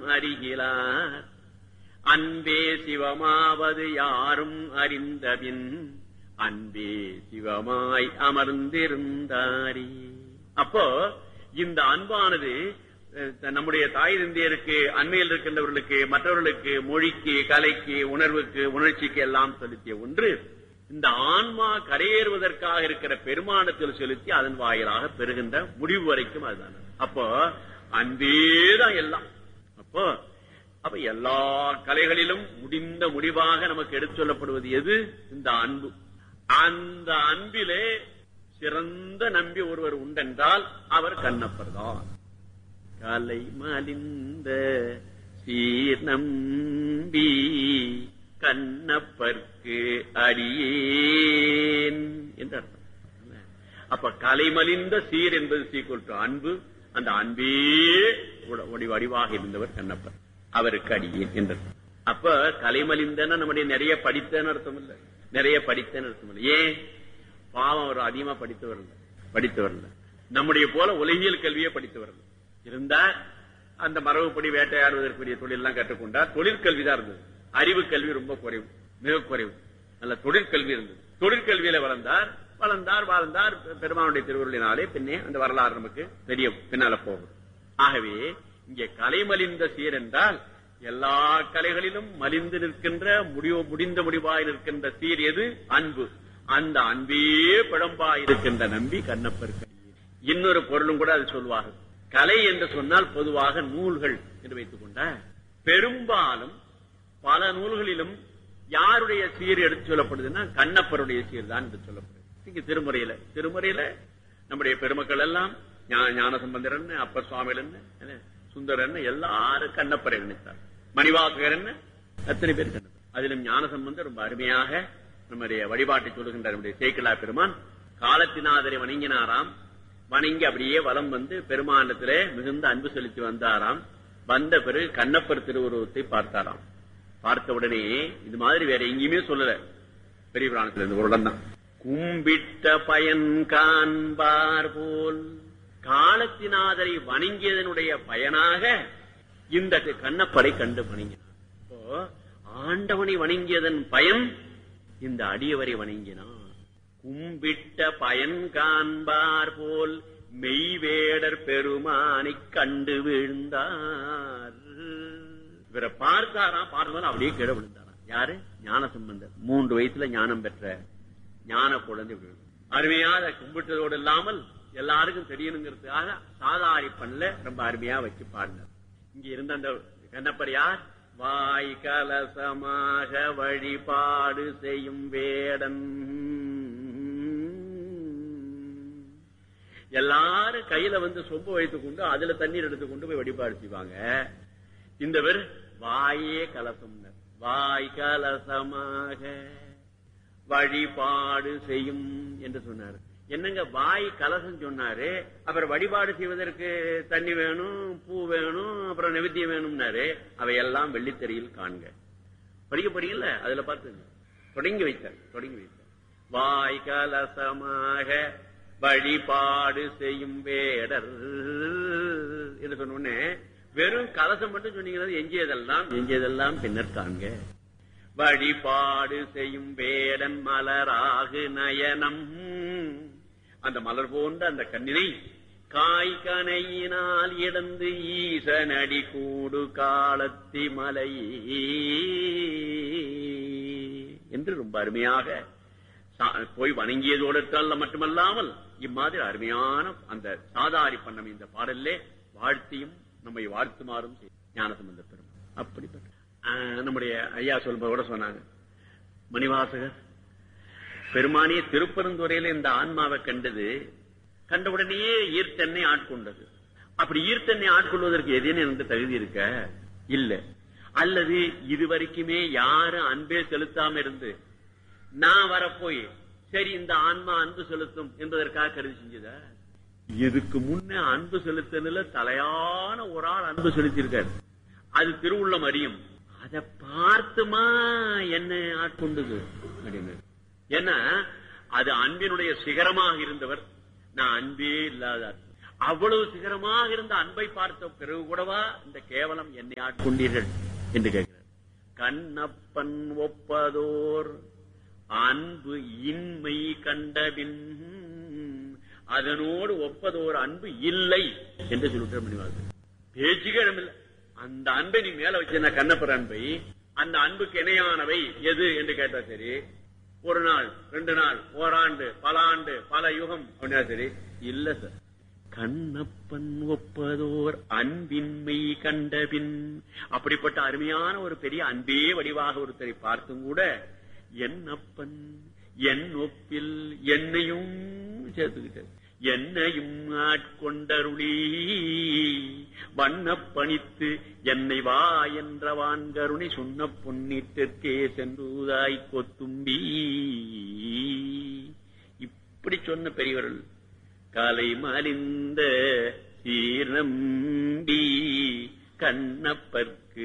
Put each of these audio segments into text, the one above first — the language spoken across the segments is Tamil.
அறிகிலார் அன்பே சிவமாவது யாரும் அறிந்தபின் அன்பே சிவமாய் அமர்ந்திருந்தாரி அப்போ இந்த அன்பானது அஹ், நம்முடைய தாய் தந்தையருக்கு அண்மையில் இருக்கின்றவர்களுக்கு மற்றவர்களுக்கு மொழிக்கு கலைக்கு உணர்வுக்கு உணர்ச்சிக்கு எல்லாம் செலுத்திய ஒன்று இந்த ஆன்மா கரையேறுவதற்காக இருக்கிற பெருமானத்தில் செலுத்தி அதன் வாயிலாக பெறுகின்ற முடிவு வரைக்கும் அதுதான் அப்போ அன்பேதான் எல்லாம் அப்போ அப்ப எல்லா கலைகளிலும் முடிந்த முடிவாக நமக்கு எடுத்து சொல்லப்படுவது எது இந்த அன்பு அந்த அன்பிலே சிறந்த நம்பி ஒருவர் உண்டென்றால் அவர் கண்ணப்பர் தான் கலை மலிந்த சீர் நம்பி கண்ணப்பர்க்கு அடியேன் என்று அர்த்தம் அப்ப கலைமலிந்த சீர் என்பது சீக்குவல் டு அன்பு அந்த அன்பே உட- ஒடி வடிவாக இருந்தவர் கண்ணப்பர் அவருக்கு அடியேன் என்று அர்த்தம். அப்ப கலைமலிந்தன நம்முடைய நிறைய படித்தன்னு அர்த்தம் இல்ல நிறைய படித்தன்னு அர்த்தம் இல்ல ஏன் பாவம் அவர் அதிகமா படித்தவர் இல்ல படித்தவர் இல்ல நம்முடைய போல உலகியல் கல்வியே படித்தவர் இல்ல இருந்தார் அந்த மரபுப்படி வேட்டையாடுவதற்குரிய தொழில் எல்லாம் கற்றுக்கொண்டார் தொழிற்கல்வி தான் இருந்தது அறிவு கல்வி ரொம்ப குறைவு மிக குறைவு நல்ல தொழிற்கல்வி இருந்தது தொழிற்கல்வியில வளர்ந்தார் வளர்ந்தார் வாழ்ந்தார் பெருமானுடைய திருவுருளினாலே பின்னே அந்த வரலாறு நமக்கு தெரியும் பின்னால போகும் ஆகவே இங்கே கலை மலிந்த சீர் என்றால் எல்லா கலைகளிலும் மலிந்து நிற்கின்ற முடிவு முடிந்த முடிவாய் நிற்கின்ற சீர் எது அன்பு அந்த அன்பே பிழம்பாய் இருக்கின்ற நம்பி கண்ணப்பருக்கு இன்னொரு பொருளும் கூட அது சொல்வார்கள் கலை என்று சொன்னால் பொதுவாக நூல்கள் என்று வைத்துக் கொண்ட பெரும்பாலும் பல நூல்களிலும் யாருடைய சீர் எடுத்து சொல்லப்படுதுன்னா கண்ணப்பருடைய சீர் தான் என்று சொல்லப்படுது இங்க திருமுறையில திருமுறையில நம்முடைய பெருமக்கள் எல்லாம் ஞா- ஞான சம்பந்தர் என்ன அப்பர் சுவாமிகள் என்ன என்ன, சுந்தரர் என்ன எல்லாரும் கண்ணப்பரை நினைத்தார் மணிவாசகர் என்ன அத்தனை பேர் கண்ணப்பர் அதிலும் ஞான சம்பந்தர் ரொம்ப அருமையாக நம்முடைய வழிபாட்டை சொல்லுகின்ற நம்முடைய சேக்கிலா பெருமான் காலத்தினாதரை வணங்கினாராம் வணங்கி அப்படியே வலம் வந்து பெருமானத்திலே மிகுந்த அன்பு செலுத்தி வந்தாராம் வந்த பிறகு கண்ணப்பர் திருவுருவத்தை பார்த்தாராம் பார்த்த உடனே இது மாதிரி வேற எங்கேயுமே சொல்லல பெரிய புராணத்துல இருந்து ஒரு இடம் தான் கும்பிட்ட பயன் காண்பார் போல் காலத்தினாதரை வணங்கியதனுடைய பயனாக இந்த கண்ணப்பரை கண்டு வணங்கினார் இப்போ ஆண்டவனை வணங்கியதன் பயன் இந்த அடியவரை வணங்கினார் கும்பிட்ட பயன் காண்பார் போல் மெய்வேடர் பெருமானைக் கண்டு விழுந்தார் இவரை பார்த்தாராம் பார்த்தவன் அப்படியே கீழே விழுந்தாராம் யாரு ஞான சம்பந்தர் மூன்று வயசுல ஞானம் பெற்ற ஞான குழந்தை இப்படி விழுந்தார். அருமையா அதை கும்பிட்டதோடு இல்லாமல் எல்லாருக்கும் தெரியணுங்கிறதுக்காக சாதாரி பண்ணல ரொம்ப அருமையா வச்சு பாடினார் இங்க இருந்த அந்த கண்ணப்பர் யார் வாய் கலசமாக வழிபாடு செய்யும் வேடன் எல்லாரும் கையில வந்து சொம்பு வைத்துக் கொண்டு அதுல தண்ணீர் எடுத்து கொண்டு போய் வழிபாடு செய்வாங்க இந்த பேர் வாயே கலசம் வாய் கலசமாக வழிபாடு செய்யும் என்று சொன்னார் என்னங்க வாய் கலசம் சொன்னாரு அப்புறம் வழிபாடு செய்வதற்கு தண்ணி வேணும் பூ வேணும் அப்புறம் நிவேத்தியம் வேணும்னாரு அவையெல்லாம் வெள்ளித்தறியில் காண்க படிக்க போறீங்கல்ல அதுல பார்த்து தொடங்கி வைத்தார் தொடங்கி வைத்தார் வாய் கலசமாக வழிபாடு செய்யும் வேடர் என்று சொன்ன உடனே வெறும் கலசம் மட்டும் சொன்னீங்கன்னா எஞ்சியதெல்லாம் எஞ்சியதெல்லாம் பின்னர் காண்க வழிபாடு செய்யும் வேடன் மலராகு நயனம் அந்த மலர் போன்ற அந்த கண்ணினை காய் கனையினால் இடந்து ஈசனடி கூடு காலத்தி மலையே என்று ரொம்ப அருமையாக சா- போய் வணங்கியதோடு மட்டுமல்லாமல் இம்மாதிரி அருமையான அந்த சாதாரி பண்ணம் இந்த பாடல்லே வாழ்த்தியும் நம்மை வாழ்த்துமாறும் செய்யும் ஞானசம்பந்த பெருமாள் அப்படிப்பட்ட ஆஹ், நம்முடைய ஐயா சொல்லும்போது கூட சொன்னாங்க மணிவாசகர் பெருமானிய திருப்பரந்துறையில இந்த ஆன்மாவை கண்டது கண்டவுடனேயே ஈர்த்தென்னை ஆட்கொண்டது அப்படி ஈர்த்தென்னை ஆட்கொள்வதற்கு எதேனும் எனக்கு தகுதி இருக்க இல்ல அல்லது இதுவரைக்குமே யாரும் அன்பே செலுத்தாம இருந்து நான் வரப்போய் சரி இந்த ஆன்மா அன்பு செலுத்தும் என்பதற்காக கருதி செஞ்சதா இதுக்கு முன்ன அன்பு செலுத்தல தலையான ஒரு ஆள் அன்பு செலுத்தியிருக்காரு அது திருவுள்ளம் அறியும் அதை பார்த்துமா என்ன ஆட்கொண்டது அப்படின்னு ஏன்னா அது அன்பினுடைய சிகரமாக இருந்தவர் நான் அன்பே இல்லாதார் அவ்வளவு சிகரமாக இருந்த அன்பை பார்த்த பிறகு கூடவா இந்த கேவலம் என்னை ஆட்கொண்டீர்கள் என்று கேட்கிறார் கண்ணப்பன் ஒப்பதோர் அன்பு இன்மை கண்டபின் அதனோடு ஒப்பதோர் அன்பு இல்லை என்று சொல்லிட்டு முடிவார்கள் பேச்சுக்கே இடமில்லை அந்த அன்பை நீ மேல வச்சிருந்த கண்ணப்பர் அன்பை அந்த அன்புக்கு இணையானவை எது என்று கேட்டா சரி ஒரு நாள் ரெண்டு நாள் ஓராண்டு பல ஆண்டு பல யுகம் அப்படின்னா சரி இல்ல சார் கண்ணப்பன் ஒப்பதோர் அன்பின்மை கண்டபின் அப்படிப்பட்ட அருமையான ஒரு பெரிய அன்பே வடிவாக ஒருத்தரை பார்த்தும் கூட என்னப்பன் என் ஒப்பில் என்னையும் சேர்த்துக்கிட்டது என்னையும் ஆட்கொண்டருளி வண்ணப் பணித்து என்னை வா என்ற வான்கருணை சொன்ன பொன்னிட்டிற்கே சென்றுதாய் கொத்தும்பி இப்படி சொன்ன பெரியவர்கள் காலை மலிந்த சீர்நம்பி கண்ணப்பர்க்கு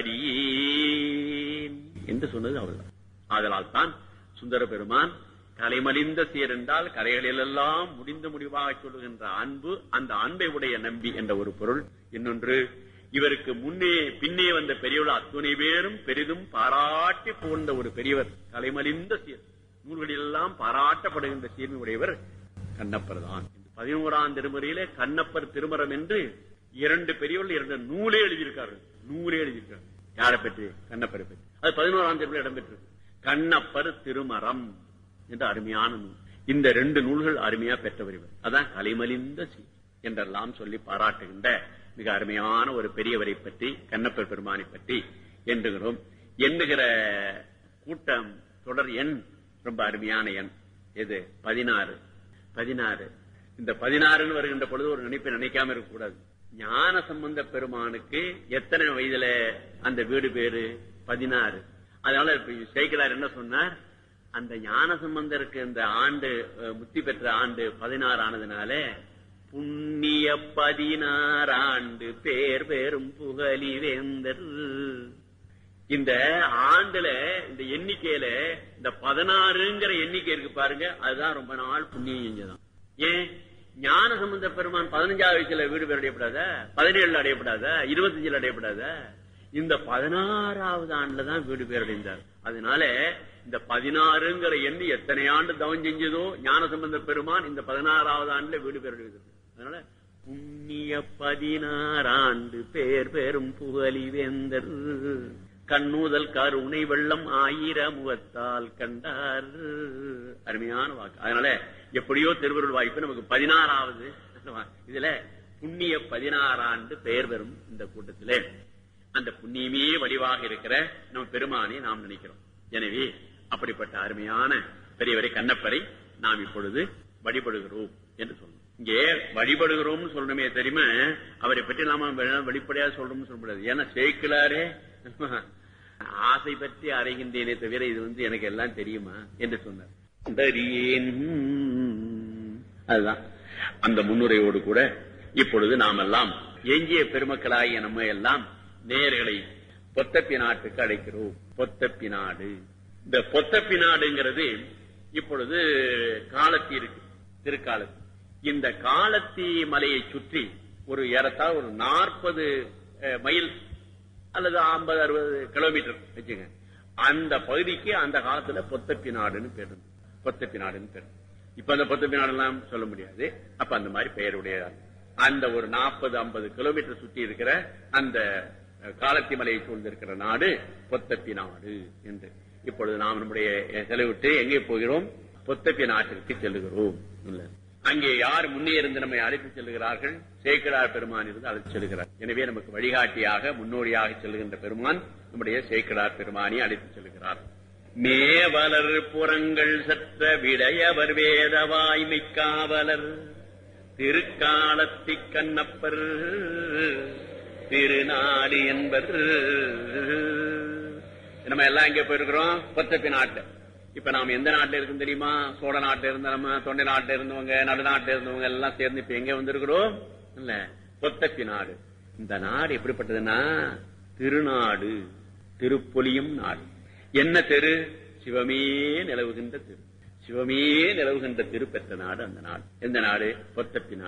அடியேன் என்று சொன்னது அவர்தான் ஆதலால் தான் சுந்தர பெருமான் கலைமலிந்த சீர் என்றால் கரைகளிலெல்லாம் முடிந்த முடிவாக சொல்லுகின்ற அன்பு அந்த அன்பை உடைய நம்பி என்ற ஒரு பொருள் இன்னொன்று இவருக்கு முன்னே பின்னே வந்த பெரியவர்கள் அத்துணை பேரும் பெரிதும் பாராட்டி புகழ்ந்த ஒரு பெரியவர் கலைமலிந்த சீர் நூல்களிலெல்லாம் பாராட்டப்படுகின்ற சீர்மை உடையவர் கண்ணப்பர் தான் பதினோராம் திருமுறையிலே கண்ணப்பர் திருமரம் என்று இரண்டு பெரியவர்கள் இரண்டு நூலே எழுதியிருக்கார்கள் நூலே எழுதியிருக்கார்கள் யாரை பற்றி கண்ணப்பரை பற்றி அது பதினோராம் திருமுறை இடம்பெற்றிருக்கு கண்ணப்பர் திருமரம் என்ற அருமையான நூல் இந்த ரெண்டு நூல்கள் அருமையா பெற்றவர் இவர் அதான் கலைமலிந்த சி என்றெல்லாம் சொல்லி பாராட்டுகின்ற மிக அருமையான ஒரு பெரியவரை பற்றி கண்ணப்பர் பெருமானை பற்றி எண்ணுகிறோம் எண்ணுகிற கூட்டம் தொடர் எண் ரொம்ப அருமையான எண் எது பதினாறு பதினாறு இந்த பதினாறுன்னு வருகின்ற பொழுது ஒரு நினைப்பை நினைக்காம இருக்கக்கூடாது ஞான சம்பந்த பெருமானுக்கு எத்தனை வயதுல அந்த வீடு பேரு பதினாறு அதனால சேர்க்கிறார் என்ன சொன்னார் அந்த ஞான சம்பந்தருக்கு இந்த ஆண்டு முத்தி பெற்ற ஆண்டு பதினாறு ஆனதுனால புண்ணிய பதினாறு ஆண்டு பேர் பேரும் புகழி வேந்தர் இந்த ஆண்டுல இந்த எண்ணிக்கையில இந்த பதினாறுங்கிற எண்ணிக்கை இருக்கு பாருங்க அதுதான் ரொம்ப நாள் புண்ணியம் செஞ்சதான் ஏன் ஞான சம்பந்த பெருமான் பதினஞ்சாவது வயசுல வீடு பேர் அடையப்படாத பதினேழுல அடையப்படாத இருபத்தஞ்சுல அடையப்படாத இந்த பதினாறாவது ஆண்டுல தான் வீடு பேர் அடைந்தார் அதனால இந்த பதினாறுங்கிற எண்ணு எத்தனை ஆண்டு தவம் செஞ்சதோ ஞான சம்பந்த பெருமான் இந்த பதினாறாவது ஆண்டுல வீடு பேர் அடைந்தது அதனால புண்ணிய பதினாறாண்டு பேர் பெரும் புகழி வேந்தர் கண்ணூதல் கருணை வெள்ளம் ஆயிரம் முகத்தால் கண்டார் அருமையான வாக்கு அதனால எப்படியோ திருவருள் வாய்ப்பு நமக்கு பதினாறாவது இதுல புண்ணிய பதினாறாண்டு பெயர் பெறும் இந்த கூட்டத்திலே அந்த புண்ணியமே வடிவாக இருக்கிற நம்ம பெருமானை நாம் நினைக்கிறோம் எனவே அப்படிப்பட்ட அருமையான பெரியவரை கண்ணப்பரை நாம் இப்பொழுது வழிபடுகிறோம் என்று சொல்லணும் இங்கே வழிபடுகிறோம் சொல்லணுமே தெரியுமா அவரை பற்றி நாம வெளிப்படையா சொல்றோம்னு சொல்ல முடியாது ஏன்னா சேர்க்கலாரே ஆசை பற்றி அறைகின்றேனே தவிர இது வந்து எனக்கு எல்லாம் தெரியுமா என்று சொன்னார் அதுதான் அந்த முன்னுரையோடு கூட இப்பொழுது நாம் எல்லாம் எஞ்சிய பெருமக்களாகிய நம்ம எல்லாம் நேர்களை பொத்தப்பி நாட்டுக்கு அழைக்கிறோம் பொத்தப்பி நாடு இந்த பொத்தப்பி நாடுங்கிறது இப்பொழுது காலத்தி இருக்கு திருக்காலத்தி இந்த காலத்தி மலையை சுற்றி ஒரு ஏறத்தாழ ஒரு நாற்பது மைல் அல்லது ஐம்பது அறுபது கிலோமீட்டர் வச்சுங்க அந்த பகுதிக்கு அந்த காலத்துல பொத்தப்பி நாடுன்னு பேர் பொத்தப்பி நாடுன்னு பேர் இப்ப அந்த பொத்தப்பி நாடுலாம் சொல்ல முடியாது அப்ப அந்த மாதிரி பெயருடைய அந்த ஒரு நாற்பது ஐம்பது கிலோமீட்டர் சுற்றி இருக்கிற அந்த காலத்தி மலையை சூழ்ந்திருக்கிற நாடு பொத்தப்பி நாடு என்று இப்பொழுது நாம் நம்முடைய செலவிட்டு எங்கே போகிறோம் பொத்தப்பி நாட்டிற்கு செல்லுகிறோம் அங்கே யார் முன்னே இருந்து நம்மை அழைத்து செல்கிறார்கள் சேக்கடார் பெருமான் இருந்து அழைத்து செல்கிறார் எனவே நமக்கு வழிகாட்டியாக முன்னோடியாக செல்கின்ற பெருமான் நம்முடைய சேக்கடார் பெருமானி அழைத்து செல்கிறார் மேவலர் புறங்கள் சற்ற விடையவர் வேதவாய்மை காவலர் திருக்காலத்தி கண்ணப்பர் திருநாடு என்பர் நம்ம எல்லாம் எங்க போயிருக்கிறோம் பொத்தப்பி நாட்டு இப்ப நாம எந்த நாட்டுல இருக்கும் தெரியுமா சோழ நாட்டுல இருந்த நம்ம தொண்டை நாட்டுல இருந்தவங்க நடுநாட்டுல இருந்தவங்க எல்லாம் சேர்ந்து இப்ப எங்க வந்திருக்கிறோம் இல்ல பொத்தப்பி நாடு இந்த நாடு எப்படிப்பட்டதுன்னா திருநாடு திருப்பொலியும் நாடு என்ன தெரு சிவமே நிலவுகின்ற தெரு சிவமே நிலவுகின்ற திரு பெற்ற நாடு அந்த நாடு எந்த நாடு பொத்தப்பி நாடு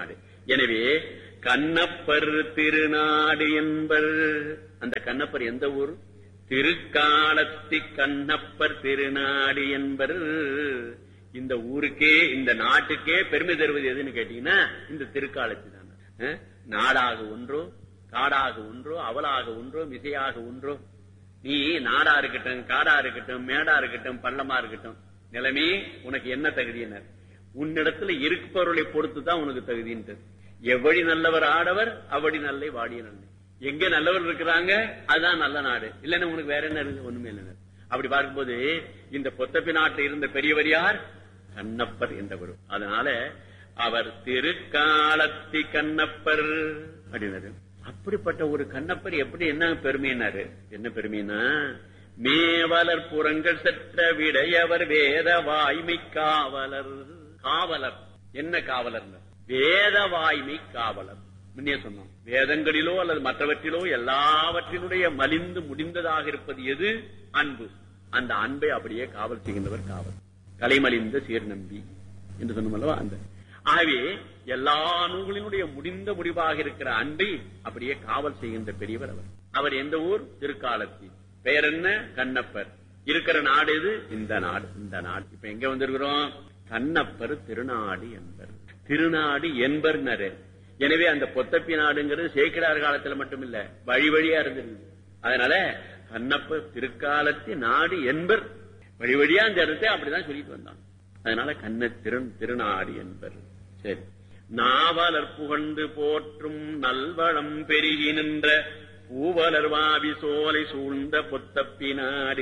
எனவே கண்ணப்பர் திருநாடு என்பர் அந்த கண்ணப்பர் எந்த ஊர் திருக்காலத்தி கண்ணப்பர் திருநாடு என்பர் இந்த ஊருக்கே இந்த நாட்டுக்கே பெருமை தருவது எதுன்னு கேட்டீங்கன்னா இந்த திருக்காலத்தி தான் நாடாக ஒன்றோ காடாக ஒன்றோ அவலாக ஒன்றோ மிசையாக ஒன்றோ நீ நாடா இருக்கட்டும் காடா இருக்கட்டும் மேடா இருக்கட்டும் பள்ளமா இருக்கட்டும் நிலைமை உனக்கு என்ன தகுதியினர் உன்னிடத்துல இருப்பவர்களை பொறுத்து தான் உனக்கு தகுதின்ட்டு எவ்வழி நல்லவர் ஆடவர் அவ்வழி நல்லை வாடிய நல்லை எங்க நல்லவர் இருக்கிறாங்க அதுதான் நல்ல நாடு இல்லன்னா உனக்கு வேற என்ன இருக்கு ஒண்ணுமே இல்லை அப்படி பார்க்கும்போது இந்த பொத்தப்பி நாட்டில் இருந்த பெரியவர் யார் கண்ணப்பர் என்றவர் அதனால அவர் திருக்காலத்தி கண்ணப்பர் அப்படின்னாரு அப்படிப்பட்ட ஒரு கண்ணப்பர் எப்படி என்ன பெருமையினாரு என்ன பெருமைனா மேவலர் புறங்கள் செற்ற விடையவர் வேத வாய்மை காவலர் காவலர் என்ன காவலர் வேத வாய்மை காவலர் முன்னே சொன்னோம் வேதங்களிலோ அல்லது மற்றவற்றிலோ எல்லாவற்றினுடைய மலிந்து முடிந்ததாக இருப்பது எது அன்பு அந்த அன்பை அப்படியே காவல் செய்கின்றவர் காவல் கலைமலிந்த சீர்நம்பி என்று சொன்னோம் அந்த ஆகவே எல்லா நூல்களினுடைய முடிந்த முடிவாக இருக்கிற அன்பை அப்படியே காவல் செய்கின்ற பெரியவர் அவர் அவர் எந்த ஊர் திருக்காலத்தி பெயர் என்ன கண்ணப்பர் இருக்கிற நாடு எது இந்த நாடு இந்த நாடு இப்ப எங்க வந்திருக்கிறோம் கண்ணப்பர் திருநாடு என்பர் திருநாடு என்பர் எனவே அந்த பொத்தப்பி நாடுங்கிறது சேக்கிடார் காலத்துல மட்டும் இல்ல வழி வழியா இருந்திருக்கு அதனால கண்ணப்பர் திருக்காலத்தி நாடு என்பர் வழி வழியா அந்த இடத்தை அப்படிதான் சொல்லிட்டு வந்தான் அதனால கண்ண திரு திருநாடு என்பர் சரி நாவலர் புகழ்ந்து போற்றும் நல்வளம் பெருகி நின்ற பூவலர் வாவி சோலை சூழ்ந்த பொத்தப்பி நாடு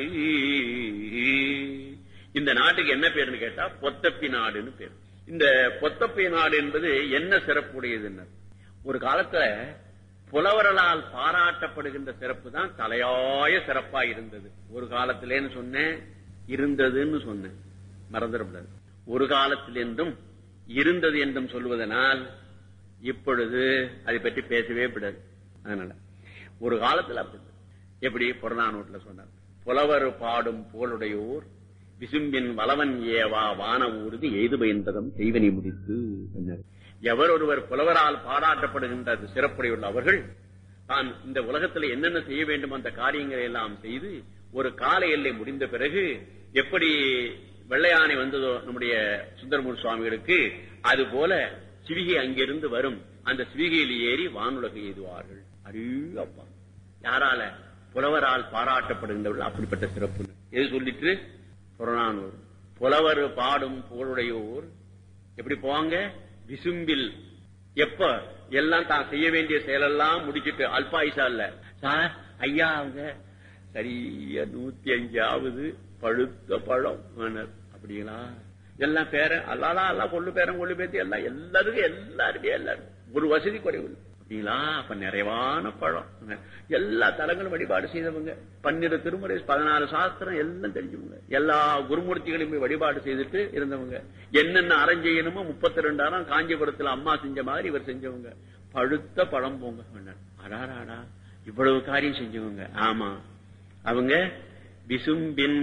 இந்த நாட்டுக்கு என்ன பேருன்னு கேட்டா பொத்தப்பி நாடுன்னு பேர் இந்த பொத்தப்பி நாடு என்பது என்ன சிறப்புடையதுன்னு ஒரு காலத்துல புலவர்களால் பாராட்டப்படுகின்ற சிறப்பு தான் தலையாய சிறப்பா இருந்தது ஒரு காலத்திலேன்னு சொன்னேன் இருந்ததுன்னு சொன்னேன் மறந்துடக்கூடாது ஒரு காலத்திலிருந்தும் இருந்தது என்றும் சொல்வதனால் இப்பொழுது அதை பற்றி பேசவே விடாது அதனால ஒரு காலத்தில் அப்படி எப்படி புறநானூட்டில் சொன்னார் புலவர் பாடும் போலுடையோர் விசும்பின் வளவன் ஏவா வான ஊர்தி எய்து பயன்பதம் செய்வனை முடித்து சொன்னார் எவர் ஒருவர் புலவரால் பாராட்டப்படுகின்ற சிறப்புடையுள்ள அவர்கள் தான் இந்த உலகத்தில் என்னென்ன செய்ய வேண்டும் அந்த காரியங்களை எல்லாம் செய்து ஒரு கால எல்லை முடிந்த பிறகு எப்படி வெள்ளையானை வந்ததோ நம்முடைய சுந்தரமூர் சுவாமிகளுக்கு அது போல சிவிகை அங்கிருந்து வரும் அந்த சிவிகையில் ஏறி வானுலகை எய்துவார்கள் அப்பா யாரால புலவரால் பாராட்டப்படுகின்றவர்கள் அப்படிப்பட்ட சிறப்பு எது சொல்லிட்டு புறநானூர் புலவர் பாடும் புகழுடையோர் எப்படி போவாங்க விசும்பில் எப்ப எல்லாம் தான் செய்ய வேண்டிய செயலெல்லாம் முடிச்சிட்டு அல்பாயுசா இல்ல சார் ஐயா அவங்க சரியா நூத்தி அஞ்சாவது பழுத்த பழம் அப்படிங்களா எல்லாம் பேரன் அல்லாடா எல்லாம் கொள்ளு பேரன் கொள்ளு பேத்தி எல்லாம் எல்லாருக்கும் எல்லாருமே எல்லாரும் ஒரு வசதி குறைவு அப்படிங்களா அப்ப நிறைவான பழம் எல்லா தலங்களும் வழிபாடு செய்தவங்க பன்னிரு திருமுறை பதினாறு சாஸ்திரம் எல்லாம் தெரிஞ்சவங்க எல்லா குருமூர்த்திகளையும் வழிபாடு செய்துட்டு இருந்தவங்க என்னென்ன அறம் செய்யணுமோ முப்பத்தி ரெண்டாயிரம் காஞ்சிபுரத்துல அம்மா செஞ்ச மாதிரி இவர் செஞ்சவங்க பழுத்த பழம் போங்க அடாராடா இவ்வளவு காரியம் செஞ்சவங்க ஆமா அவங்க விசும்பின்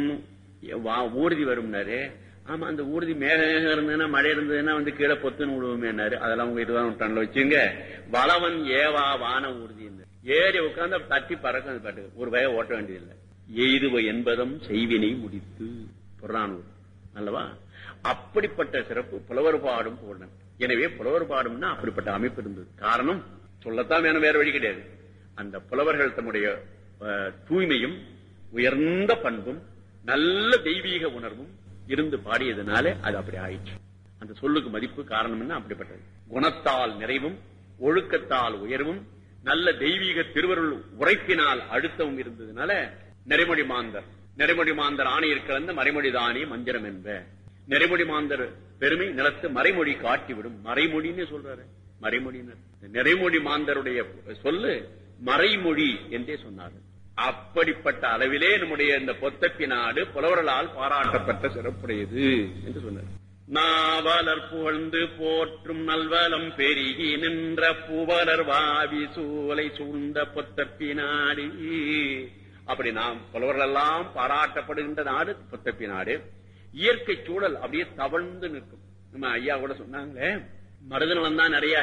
ஊர்தி வரும்னாரு ஆமா அந்த ஊர்தி மேகம் இருந்ததுன்னா மழை இருந்ததுன்னா வந்து கீழே பொத்துன்னு விடுவோமேனாரு அதெல்லாம் உங்க இதுதான் டன்ல வச்சுங்க வளவன் ஏவா வான ஊர்தி ஏறி உட்கார்ந்து தட்டி பறக்கும் அது பாட்டு ஒரு வய ஓட்ட வேண்டியதில்லை எய்துவ என்பதும் செய்வினை முடித்து புறானூர் அல்லவா அப்படிப்பட்ட சிறப்பு புலவர் பாடும் போடணும் எனவே புலவர் பாடும்னா அப்படிப்பட்ட அமைப்பு இருந்தது காரணம் சொல்லத்தான் வேணும் வேற வழி கிடையாது அந்த புலவர்கள் தம்முடைய தூய்மையும் உயர்ந்த பண்பும் நல்ல தெய்வீக உணர்வும் இருந்து பாடியதுனால அது அப்படி ஆயிடுச்சு அந்த சொல்லுக்கு மதிப்பு காரணம் என்ன அப்படிப்பட்டது குணத்தால் நிறைவும் ஒழுக்கத்தால் உயர்வும் நல்ல தெய்வீக திருவருள் உரைப்பினால் அழுத்தமும் இருந்ததுனால நெறிமொழி மாந்தர் நெறிமொழி மாந்தர் ஆணையர் கலந்த மறைமொழி தானே மந்திரம் என்ப நெறிமொழி மாந்தர் பெருமை நிலத்து மறைமொழி காட்டிவிடும் மறைமொழின்னு சொல்றாரு மறைமொழியினர் நிறைமொழி மாந்தருடைய சொல்லு மறைமொழி என்றே சொன்னார்கள் அப்படிப்பட்ட அளவிலே நம்முடைய இந்த பொத்தப்பி நாடு புலவர்களால் பாராட்டப்பட்ட சிறப்புடையது என்று சொன்னார் நாவலர் புகழ்ந்து போற்றும் நல்வலம் பெருகி நின்ற புவலர் வாவி சூலை சூழ்ந்த பொத்தப்பி நாடு அப்படி நாம் புலவர்கள் எல்லாம் பாராட்டப்படுகின்ற நாடு பொத்தப்பி நாடு இயற்கை சூழல் அப்படியே தவழ்ந்து நிற்கும் நம்ம ஐயா கூட சொன்னாங்களே மருதநலம் தான் நிறைய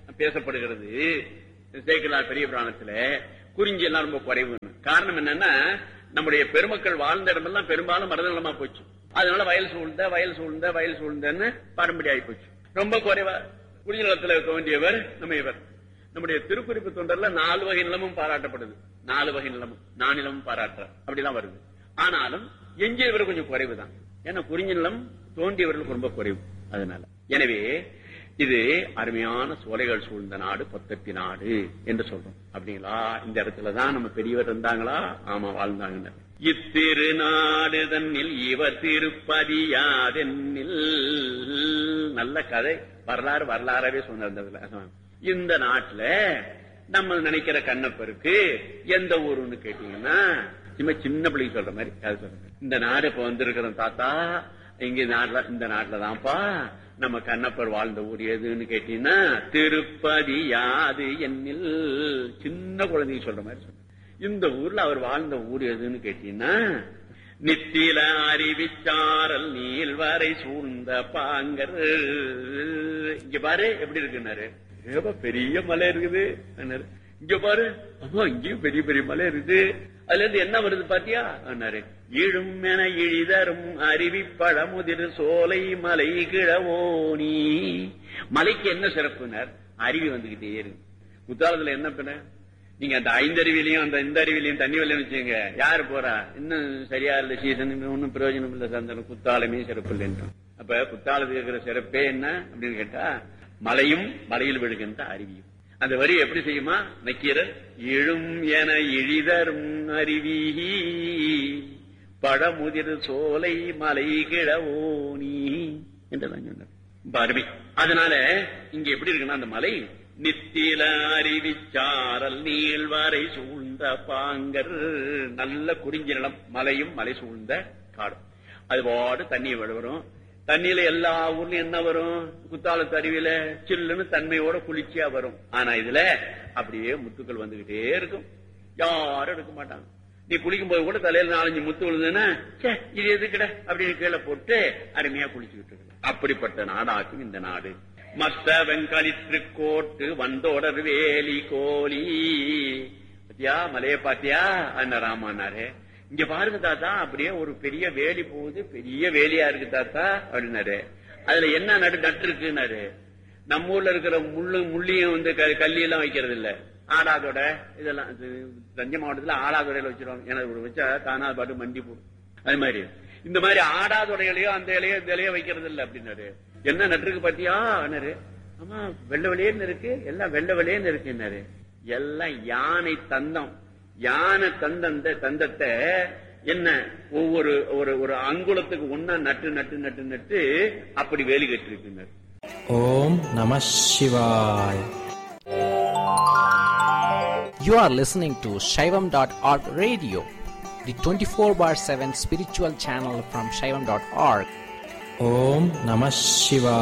பேசப்படுகிறது சேக்கலார் பெரிய புராணத்துல குறிஞ்சி எல்லாம் ரொம்ப குறைவுன்னு காரணம் என்னன்னா நம்முடைய பெருமக்கள் வாழ்ந்த இடமெல்லாம் பெரும்பாலும் மருதநிலமா போச்சு அதனால வயல் சூழ்ந்த வயல் சூழ்ந்த வயல் சூழ்ந்தன்னு பாரம்பரிய ஆகி போச்சு ரொம்ப குறைவா குறிஞ்சி நிலத்துல தோன்றியவர் நம்ம இவர் நம்முடைய திருக்குறிப்பு தொண்டர்ல நாலு வகை நிலமும் பாராட்டப்படுது நாலு வகை நிலமும் நானிலமும் பாராட்டுற அப்படிலாம் வருது ஆனாலும் எஞ்சியவர் கொஞ்சம் குறைவு தான் ஏன்னா குறிஞ்சி நிலம் தோன்றியவர்களுக்கு ரொம்ப குறைவு அதனால எனவே இது அருமையான சோலைகள் சூழ்ந்த நாடு பொத்தப்பி நாடு என்று சொல்றோம் அப்படிங்களா இந்த இடத்துலதான் நம்ம பெரியவர் இருந்தாங்களா ஆமா வாழ்ந்தாங்க இத்திரு நாடு தன்னில் இவர் திருப்பதியாதென்னில் நல்ல கதை வரலாறு வரலாறாவே சொன்ன இந்த நாட்டுல நம்ம நினைக்கிற கண்ணப்பருக்கு எந்த ஊருன்னு கேட்டீங்கன்னா சும்மா சின்ன பிள்ளைங்க சொல்ற மாதிரி கதை சொல்றேன் இந்த நாடு இப்ப வந்திருக்கிறோம் தாத்தா இங்க நாட்டுல இந்த நாட்டுல தான்ப்பா நம்ம கண்ணப்பர் வாழ்ந்த ஊர் எதுன்னு கேட்டீங்கன்னா திருப்பதி யாது என்னில் சின்ன குழந்தைங்க சொல்ற மாதிரி சொன்ன இந்த ஊர்ல அவர் வாழ்ந்த ஊர் எதுன்னு கேட்டீங்கன்னா நித்தில அறிவிச்சாரல் நீள்வரை சூழ்ந்த பாங்கர் இங்க பாரு எப்படி இருக்குன்னாரு ஏப்பா பெரிய மலை இருக்குது அண்ணாரு. இங்க பாரு அம்மா இங்கேயும் பெரிய பெரிய மலை இருக்குது அதுல இருந்து என்ன வருது பாத்தியா அண்ணாரு இழும் என இழிதரும் அருவி பழமுதிர் சோலை மலை கிழவோனி மலைக்கு என்ன சிறப்புனர் அருவி வந்துகிட்டே இருக்கு குத்தாலத்துல என்ன பண்ண நீங்க அந்த ஐந்தருவிலையும் அந்த இந்த அருவிலையும் தண்ணி வரலன்னு வச்சுங்க யாரு போறா இன்னும் சரியா இல்ல சீசன் ஒன்னும் பிரயோஜனம் இல்ல சந்தனம் குத்தாலமே சிறப்பு இல்லைன்னு அப்ப குத்தாலத்துக்கு இருக்கிற சிறப்பே என்ன அப்படின்னு கேட்டா மலையும் மலையில் விழுகின்ற அருவியும் அந்த வரி எப்படி செய்யுமா நக்கீரர் எழும் என இழிதரும் அருவி பழமுதிர் சோலை மலை கிழவோனி என்றெல்லாம் சொன்னார் ரொம்ப அருமை அதனால இங்க எப்படி இருக்குன்னா அந்த மலை நித்தில அறிவிச்சாரல் நீள்வரை சூழ்ந்த பாங்கர் நல்ல குறிஞ்சி நிலம் மலையும் மலை சூழ்ந்த காடு அது பாடு தண்ணி வரும் தண்ணியில எல்லா ஊர்லயும் என்ன வரும் குத்தாலத்து அருவியில சில்லுன்னு தன்மையோட குளிர்ச்சியா வரும் ஆனா இதுல அப்படியே முத்துக்கள் வந்துகிட்டே இருக்கும் யாரும் எடுக்க மாட்டாங்க நீ குளிக்கும் போது கூட தலையில நாலஞ்சு முத்து விழுதுன்னா ச்சே, இது எதுக்குட அப்படின்னு கீழே போட்டு அருமையா குளிச்சுக்கிட்டு இருக்கு அப்படிப்பட்ட நாடாக்கும் இந்த நாடு மத்த வெங்கலிற்று கோட்டு வந்தோடர் வேலி கோலி பாத்தியா மலைய பாத்தியா அந்த ராமானாரு இங்க பாருங்க தாத்தா அப்படியே ஒரு பெரிய வேலி போகுது பெரிய வேலியா இருக்கு தாத்தா அப்படின்னாரு அதுல என்ன நடு நட்டு இருக்குன்னாரு நம்ம ஊர்ல இருக்கிற முள்ளு முள்ளியும் வந்து க- கல்லி எல்லாம் வைக்கிறது இல்ல ஆடாதோட இதெல்லாம் இது தஞ்சை மாவட்டத்துல ஆடாதொடையில வச்சிருவாங்க ஏன்னா ஒரு வச்சா தானா பாட்டு மண்டி போடும் அது மாதிரி இந்த மாதிரி ஆடாதோட இலையோ அந்த இலையோ இந்த இலையோ வைக்கிறது இல்ல அப்படின்னாரு என்ன நட்டுருக்கு பாத்தியா அண்ணாரு ஆமா வெள்ளை வெளியேன்னு இருக்கு எல்லாம் வெள்ளை வெளியேன்னு இருக்குன்னாரு எல்லாம் யானை தந்தம் யானை தந்தந்த தந்தத்தை என்ன ஒவ்வொரு ஒரு ஒரு அங்குலத்துக்கு ஒன்னா நட்டு நட்டு நட்டு நட்டு அப்படி வேலி கட்டிருக்குங்க ஓம் நம சிவாய் You are listening to Shaivam.org radio, the 24 bar 7 spiritual channel from Shaivam.org. Om Namah Shivaya.